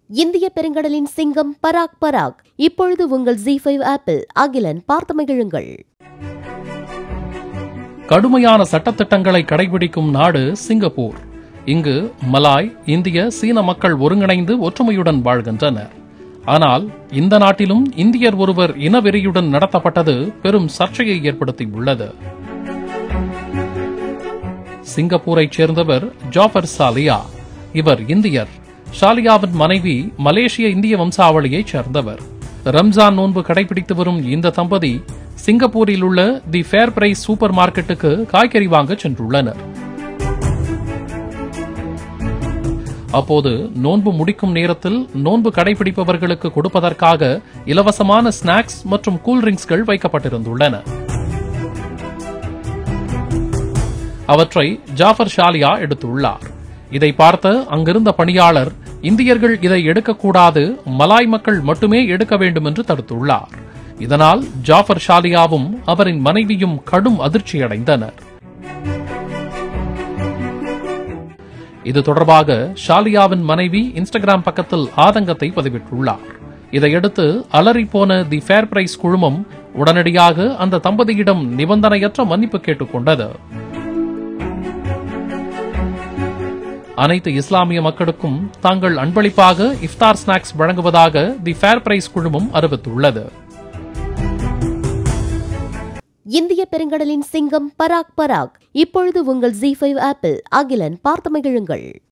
இந்திய பெருங்கடலின் சிங்கம் பராக் பராக் இப்பொழுது உங்கள் ஜி ஃபைவ் ஆப்பிள் அகிலன் பார்த்து மகிழுங்கள் கடுமையான சட்டத்திட்டங்களை கடைபிடிக்கும் நாடு சிங்கப்பூர் இங்கு மலாய் இந்திய சீன மக்கள் ஒருங்கிணைந்து ஒற்றுமையுடன் வாழ்கின்றனர் ஆனால் இந்த நாட்டிலும் இந்தியர் ஒருவர் இனவெறியுடன் நடத்தப்பட்டது பெரும் சர்ச்சையை ஏற்படுத்தியுள்ளது சிங்கப்பூரைச் சேர்ந்தவர் ஜாஃபர் சாலியா இவர் இந்தியர் ஷாலியாவின் மனைவி மலேசிய இந்திய வம்சாவளியைச் சேர்ந்தவர் ரம்ஜான் நோன்பு கடைபிடித்து வரும் இந்த தம்பதி சிங்கப்பூரில் உள்ள தி ஃபேர் பிரைஸ் சூப்பர் மார்க்கெட்டுக்கு காய்கறி வாங்க சென்றுள்ளனர் அப்போது நோன்பு முடிக்கும் நேரத்தில் நோன்பு கடைபிடிப்பவர்களுக்கு கொடுப்பதற்காக இலவசமான ஸ்நாக்ஸ் மற்றும் கூல்ட்ரிங்க்ஸ்கள் வைக்கப்பட்டிருந்துள்ளன அவற்றை ஜாஃபர் ஷாலியா எடுத்துள்ளார் இதை பார்த்த அங்கிருந்த பணியாளர் இந்தியர்கள் இதை எடுக்கக்கூடாது மலாய் மக்கள் மட்டுமே எடுக்க வேண்டும் என்று தடுத்துள்ளார் இதனால் ஜாஃபர் ஷாலியாவும் அவரின் மனைவியும் கடும் அதிர்ச்சியடைந்தனர் இது தொடர்பாக ஷாலியாவின் மனைவி இன்ஸ்டாகிராம் பக்கத்தில் ஆதங்கத்தை பதிவிட்டுள்ளார் இதையடுத்து அலறி போன தி ஃபேர் பிரைஸ் குழுமம் உடனடியாக அந்த தம்பதியிடம் நிபந்தனையற்ற மன்னிப்பு கேட்டுக்கொண்டது அனைத்து இஸ்லாமிய மக்களுக்கும் தாங்கள் அன்பளிப்பாக இஃப்தார் ஸ்நாக்ஸ் வழங்குவதாக தி ஃபேர் பிரைஸ் குழுமம் அறிவித்துள்ளது இந்திய பெருங்கடலின் சிங்கம் பராக் பராக் இப்பொழுது உங்கள் ஜி ஃபைவ் ஆப்பிள் அகிலன் பார்த்து மகிழுங்கள்